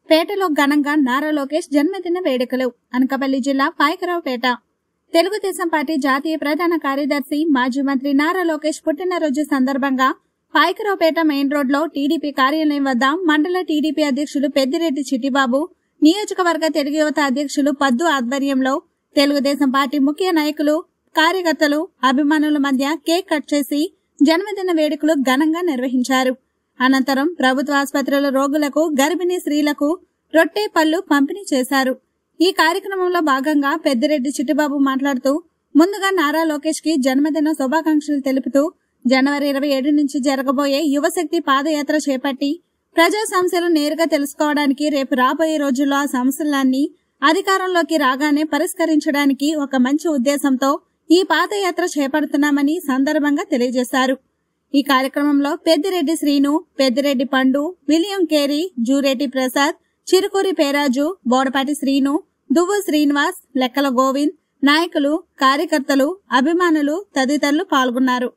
పేటలో ఘనంగా నారా లోకేష్ జన్మదిన వేడుకలు అనకాపల్లి జిల్లా పాయకరావుపేట తెలుగుదేశం పార్టీ జాతీయ ప్రధాన కార్యదర్శి మాజీ మంత్రి నారా లోకేష్ పుట్టినరోజు సందర్భంగా పాయకరావుపేట మెయిన్ రోడ్ లో టీడీపీ కార్యాలయం వద్ద మండల టీడీపీ అధ్యక్షులు పెద్దిరెడ్డి చిట్టిబాబు నియోజకవర్గ తెలుగు యువత అధ్యక్షులు పద్దు ఆధ్వర్యంలో తెలుగుదేశం పార్టీ ముఖ్య నాయకులు కార్యకర్తలు అభిమానుల మధ్య కేక్ కట్ చేసి జన్మదిన వేడుకలు ఘనంగా నిర్వహించారు అనంతరం ప్రభుత్వ ఆసుపత్రుల రోగులకు గర్భిణీ స్త్రీలకు రొట్టె పళ్ళు పంపిణీ చేశారు ఈ కార్యక్రమంలో భాగంగా పెద్దిరెడ్డి చిట్టిబాబు మాట్లాడుతూ ముందుగా నారా లోకేష్ కి జన్మదిన శుభాకాంక్షలు తెలుపుతూ జనవరి ఇరవై ఏడు నుంచి జరగబోయే యువశక్తి పాదయాత్ర చేపట్టి ప్రజా సమస్యలు నేరుగా తెలుసుకోవడానికి రేపు రాబోయే రోజుల్లో ఆ సమస్యలన్నీ అధికారంలోకి రాగానే పరిష్కరించడానికి ఒక మంచి ఉద్దేశంతో ఈ పాదయాత్ర చేపడుతున్నామని సందర్భంగా తెలియజేశారు ఈ కార్యక్రమంలో పెద్దిరెడ్డి శ్రీను పెద్దిరెడ్డి పండు విలియం కేరీ జూరెడ్డి ప్రసాద్ చిరుకూరి పేరాజు బోడపాటి శ్రీను దువ్వు శ్రీనివాస్ లెక్కల గోవింద్ నాయకులు కార్యకర్తలు అభిమానులు తదితరులు పాల్గొన్నారు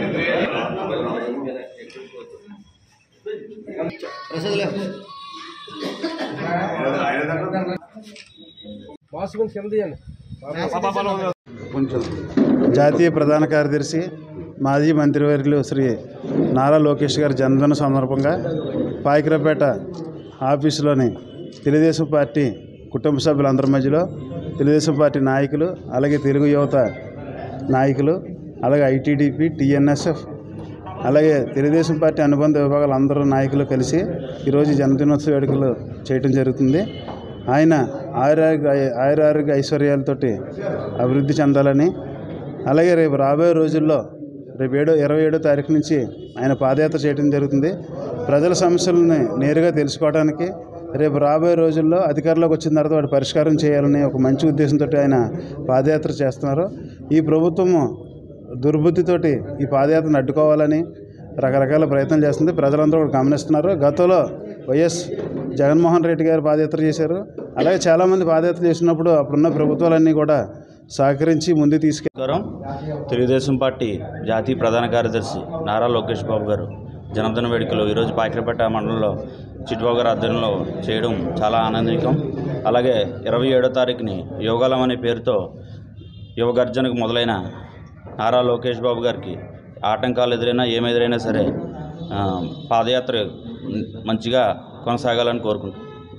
మాస్క్ కొంచెం కింద తీయండి కొంచెం జాతీయ ప్రధాన కార్యదర్శి మాజీ మంత్రివర్యులు శ్రీ నారా లోకేష్ గారి జన్మదిన సందర్భంగా పాయకరపేట ఆఫీసులోని తెలుగుదేశం పార్టీ కుటుంబ సభ్యులందరి మధ్యలో తెలుగుదేశం పార్టీ నాయకులు అలాగే తెలుగు యువత నాయకులు అలాగే ఐటీడీపీ టీఎన్ఎస్ఎఫ్ అలాగే తెలుగుదేశం పార్టీ అనుబంధ విభాగాల అందరూ నాయకులు కలిసి ఈరోజు జన్మదినోత్సవ వేడుకలు చేయటం జరుగుతుంది ఆయన ఆయురారోగ్య ఆయురారోగ్య ఐశ్వర్యాలతోటి అభివృద్ధి చెందాలని అలాగే రేపు రాబోయే రోజుల్లో రేపు ఏడో ఇరవై ఏడో తారీఖు నుంచి ఆయన పాదయాత్ర చేయడం జరుగుతుంది ప్రజల సమస్యలని నేరుగా తెలుసుకోవడానికి రేపు రాబోయే రోజుల్లో అధికారంలోకి వచ్చిన తర్వాత వాటి పరిష్కారం చేయాలని ఒక మంచి ఉద్దేశంతో ఆయన పాదయాత్ర చేస్తున్నారు ఈ ప్రభుత్వము దుర్బుద్ధితోటి ఈ పాదయాత్రను అడ్డుకోవాలని రకరకాల ప్రయత్నం చేస్తుంది ప్రజలందరూ కూడా గమనిస్తున్నారు గతంలో వైఎస్ జగన్మోహన్ రెడ్డి గారు పాదయాత్ర చేశారు అలాగే చాలామంది పాదయాత్ర చేసినప్పుడు అప్పుడున్న ప్రభుత్వాలన్నీ కూడా సహకరించి ముందుకు తీసుకె నమస్కారం తెలుగుదేశం పార్టీ జాతీయ ప్రధాన కార్యదర్శి నారా లోకేష్ బాబు గారు జన్మదిన వేడుకలు ఈరోజు పాకిరపేట మండలంలో చిట్టుబాబు గారి ఆధ్వర్యంలో చేయడం చాలా ఆనందకరం అలాగే ఇరవై ఏడో తారీఖుని యోగాలం అనే పేరుతో యువ గర్జనకు మొదలైన నారా లోకేష్ బాబు గారికి ఆటంకాలు ఎదురైనా ఏమి ఎదురైనా సరే ఆ, పాదయాత్ర మంచిగా కొనసాగాలని కోరుకుంటున్నాను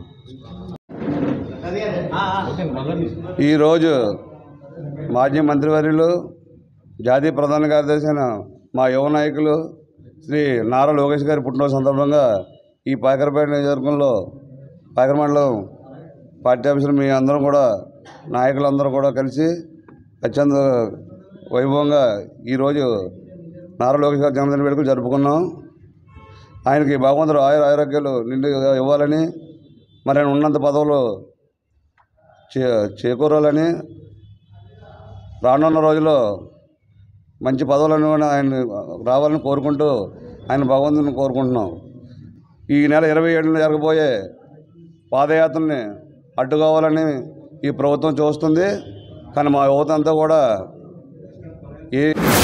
ఈరోజు మాజీ మంత్రివర్యులు జాతీయ ప్రధాన కార్యదర్శి అయిన మా యువ నాయకులు శ్రీ నారా లోకేష్ గారి పుట్టినరోజు సందర్భంగా ఈ పాకరపేట నియోజకవర్గంలో పాకర మండలం పార్టీ ఆఫీసులో మీ అందరం కూడా నాయకులందరూ కూడా కలిసి అత్యంత వైభవంగా ఈరోజు నారా లోకేష్ గారి జన్మదిన వేడుకలు జరుపుకున్నాం ఆయనకి భగవంతుడు ఆయుర ఆరోగ్యాలు నిండు ఇవ్వాలని మరి ఆయన ఉన్నంత పదవులు చే చేకూరాలని రానున్న రోజుల్లో మంచి పదవులను కూడా ఆయన రావాలని కోరుకుంటూ ఆయన భగవంతుని కోరుకుంటున్నాం ఈ నెల ఇరవై ఏడున జరగబోయే పాదయాత్రని అడ్డుకోవాలని ఈ ప్రభుత్వం చూస్తుంది కానీ మా యువత అంతా కూడా ఏ